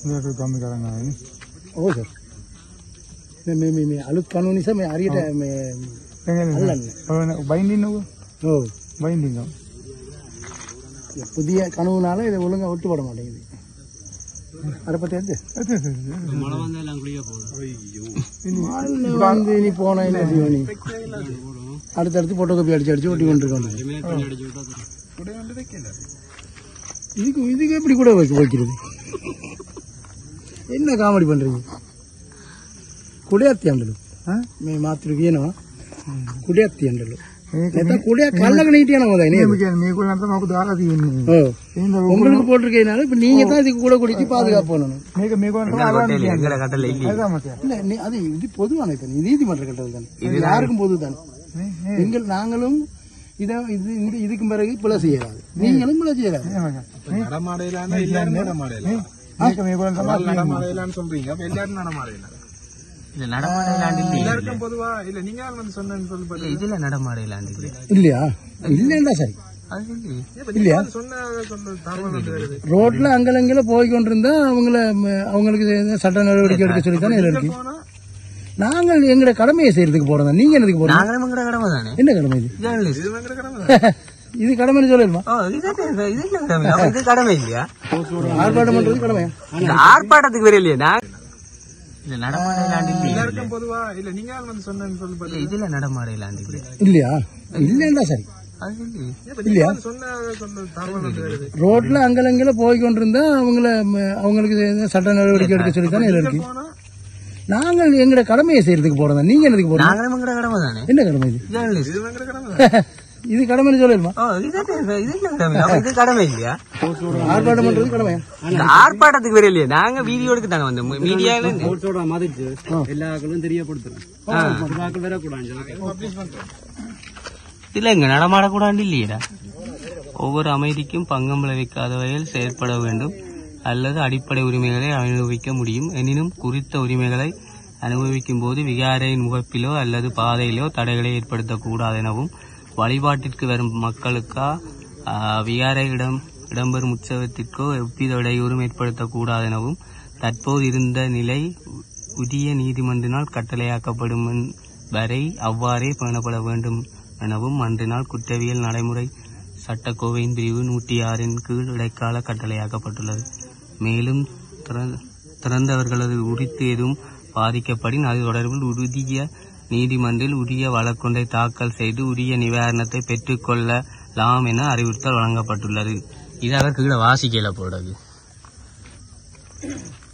මේක ගම්මි කරන්න ඔව් සර් මේ මේ මේ මේ අලුත් කණු නිසා මේ හරියට මේ අල්ලන්නේ. ආනේ බයින්ඩින් නෝ ඔව් பைண்டிங் இந்த புதிய கனவுனால இதை ஒழுங்கா ஒட்டு போட மாட்டேங்குது அதை பத்தி எது மழை வந்து நீ போன என்ன செய்வோம் நீ அடுத்தடுத்து போட்டோ காப்பி அடிச்சு அடிச்சு ஒட்டி கொண்டு இருக்கோம் இதுக்கு இதுக்கு எப்படி கூட வைக்க வைக்கிறது என்ன காமெடி பண்றீங்க కుడియత్తి అండలు మీ మాతృ ఏనో కుడియత్తి అండలు లేదా కుడియ కళ్ళకు నీటిயான போதா நீ මේකුලන්ට මකු දාලා තියෙන්නේ ஓ එහෙනම් உங்களுக்கு போட்டிருக்கீங்கனால இப்ப நீங்க தான் இதுக்கு கூட குடிச்சு பாதுகாப்பு பண்ணணும் මේක මේකුලන්ට ආවන්නේ எங்கட கட்டல இல்ல අද මතය இல்ல நீ அது இது பொதுவான இப்ப நீதிமன்ற கட்டளை தானே இது யாருக்கும் பொது தானே நீங்கள் நாங்களும் இத இது இந்த இதுக்கு பிறகு பிழை செய்யறாது நீங்களும் பிழை செய்யறாது நடமாடையிலான எல்லாரும் நடமாடையில මේක මේකුලන්ට நடமாடையிலான்னு சொல்றீங்க அப்ப எல்லாரும் நடமாடையில இல்ல நடமாடையிலாண்டு இல்ல எல்லாருக்கும் பொதுவா இல்ல நீங்க யார் வந்து சொன்னேன்னு சொல்லி பாருங்க. இதுல நடமாடையிலாண்டு இல்ல இல்லையா இல்லைன்னா சரி அது இல்லையே. இல்லையா சொன்ன சொல்ல தகவல் வந்து வருது ரோட்ல அங்கலங்கில போய் கொண்டிருந்தா அவங்கள ம, அவங்களுக்கு இது சட்ட நடவடிக்கை எடுக்க சொல்லி தானே இருக்கு போனா நாங்கள் எங்களுடைய கடமையை செய்யறதுக்கு போறோம் நீங்க என்னதுக்கு போறோம் நாங்களும் எங்கட கடமை தானே என்ன கடமை இது ஜேர்னலிஸ்ட் இது வேங்கிற கடமை இது கடமைன்னு சொல்லலுமா ஓ இது என்ன- இது என்ன கடமை அப்ப இது கடமை இல்லையா ஆர்ப்பாட்டம் பண்றது கடமையா இந்த ஆர்ப்பாட்டத்துக்கு வேற இல்லையா நான் இல்ல நடமாடையிலாண்டு இல்ல எல்லாருக்கும் பொதுவா இல்ல நீங்க யார் வந்து சொன்னேன்னு சொல்லி பாருங்க இல்ல இதுல நடமாடையிலாண்டு இல்ல இல்லையா இல்லைன்னா சரி அது இல்லையே. இல்லையா சொன்ன சொல்ல தகவல் வந்து வருது ரோட்ல அங்கலங்கில போய் கொண்டிருந்தா அவங்கள ம, அவங்களுக்கு இது சட்ட நடவடிக்கை எடுக்க சொல்லி தானே இருக்கு போனா நாங்கள் எங்களுடைய கடமையை செய்யறதுக்கு போறோம் நீங்க என்னதுக்கு போறோம் நாங்களும் எங்கட கடமை தானே என்ன கடமை இது ஜேர்னலிஸ்ட் இது வேங்கிற கடமை இது கடமைன்னு சொல்லலுமா ஓ இது என்ன- இது என்ன கடமை அப்ப இது கடமை இல்லையா ஆர்ப்பாட்டம் பண்றது கடமையா இந்த ஆர்ப்பாட்டத்துக்கு வேற இல்லையா நாங்க வீடியோ எடுக்க தானே வந்தோம் மீடியால இல்ல இங்க நடமாடக்கூடாது இல்லையடா ஒவ்வொரு அமைதிக்கும் பங்கம் விளைவிக்காத வகையில் செயற்பட வேண்டும் அல்லது அடிப்படை உரிமைகளை அனுபவிக்க முடியும் எனினும் குறித்த உரிமைகளை அனுபவிக்கும் போது விகாரையின் முகப்பிலோ அல்லது பாதையிலோ தடைகளை ஏற்படுத்தக்கூடாது எனவும் வழிபாட்டிற்கு வரும் மக்களுக்கா ஆஹ், விகாரை இடம் இடம்பெறும் உற்சவத்திற்கோ எவ்வித இடையூறும் ஏற்படுத்தக்கூடாது எனவும் தற்போது இருந்த நிலை உரிய நீதிமன்றினால் கட்டளையாக்கப்படும் என் வரை அவ்வாறே பேணப்பட வேண்டும் எனவும் அன்றினால் குற்றவியல் நடைமுறை சட்டக்கோவையின் பிரிவு நூற்றி ஆறின் கீழ் இடைக்கால கட்டளையாக்கப்பட்டுள்ளது மேலும் திற- திறந்தவர்களது உரித்து எதுவும் பாதிக்கப்படின் அது தொடர்பில் உறுதிய நீதிமன்றில் உரிய வழக்கொன்றை தாக்கல் செய்து உரிய நிவாரணத்தை பெற்றுக்கொள்ளலாம் என அறிவுறுத்தல் வழங்கப்பட்டுள்ளது இது அவர் கீழே வாசிக்கல போடுறது